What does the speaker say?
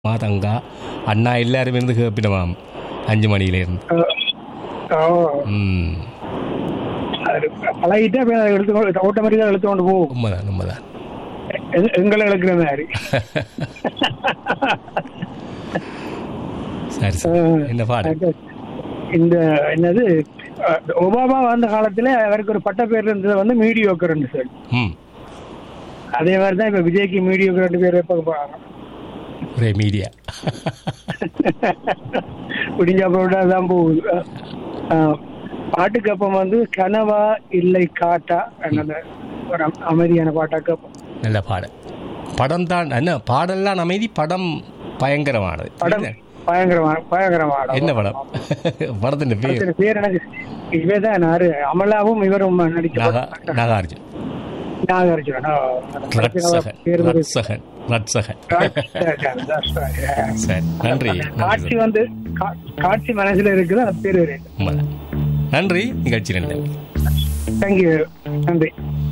மாதங்கா அண்ணா எல்லாரும் இருந்து கேப்பினவாம் அஞ்சு மணியிலேருந்து ம் பழகிட்டா போய் அதை எடுத்து ஆட்டோமேட்டிக்காக எடுத்து கொண்டு போகும் உண்மைதான் உண்மைதான் எங்க- எங்களை இழக்கிற மாதிரி சரி சரி என்ன பாடு இந்த என்னது அஹ், ஒபாமா வந்த காலத்துல அவருக்கு ஒரு பட்ட பேர் இருந்தது வந்து மீடியோக்கர்னு சொல்லி ம் அதே மாதிரி தான் இப்ப விஜய்க்கு மீடியோக்கர் ரெண்டு பேர் வைக்க போறாங்க ஒரே மீடியா முடிஞ்ச அப்புறம் தான் போகுது அஹ், பாட்டுக்கு அப்பம் வந்து கனவா இல்லை காட்டா என்னது ஒரு அம்- அமைதியான பாட்டா கேட்போம் நல்ல பாடு படம் தான் என்ன பாடல்லாம் அமைதி படம் பயங்கரமானது படம் பயங்கரமான பயங்கரமான என்ன படம் படத்தின் பேர் படத்துல பேர் எனக்கு இவே தான் நாரு அமலாவும் இவரும் நடிச்ச நாகா படம். நாகார்ஜுன் நாகார்ஜுன ரட்சகன் பேர் வந்து Ratchagan Ratchagan ராஜ்சகன், that's right, yeah. சரி நன்றி காட்சி நன்றி வந்து கா- காட்சி மனசுல இருக்குது அந்த பேர் உண்மைதான். நன்றி நிகழ்ச்சி நன்றி தேங்க்யூ நன்றி